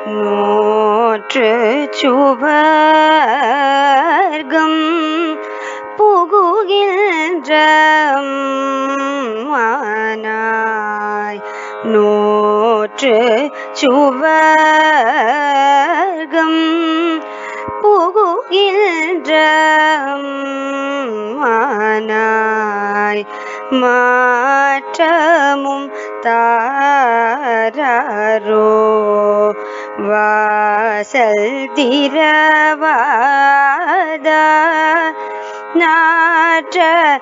நோற்று சுவர்க்கம் புகுகின்ற மானாய் நோற்று சுவர்க்கம் புகுகின்ற மானாய் மாற்றமும் தாரோ வாசல் திரவாத நாற்ற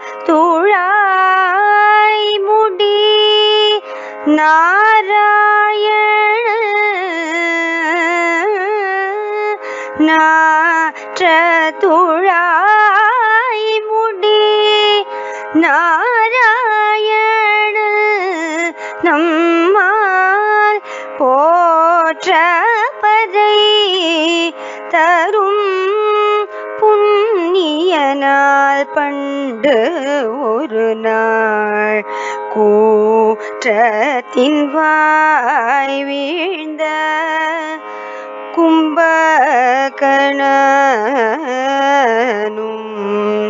துழாய் முடி நாராயண நாற்ற துழாய் முடி நாராயண நம்மால் போற்ற பதை தரும் புண்ணியனால் பண்டு ஒரு நாள் கூற்றத்தின் வாய் வீழ்ந்த கும்பகணனும்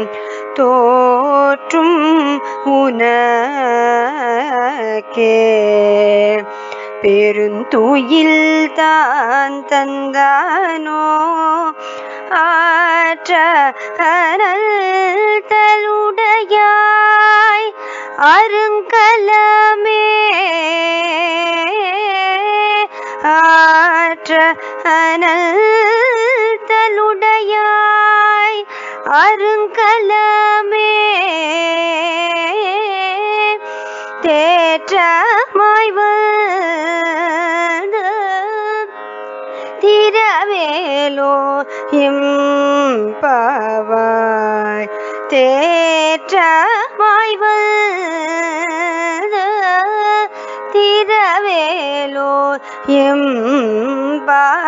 தோற்றும் உனக்கே பெருந்துயில் தான் தந்தானோ ஆற்ற தலுடையாய் அருங்கலமே ஆற்ற தலுடையாய் அருங்கலமே தேற்றமாய் வந்து திரவேலோ எம்பாவாய் தேற்றமாய் வந்து திரவேலோ எம்பாவாய்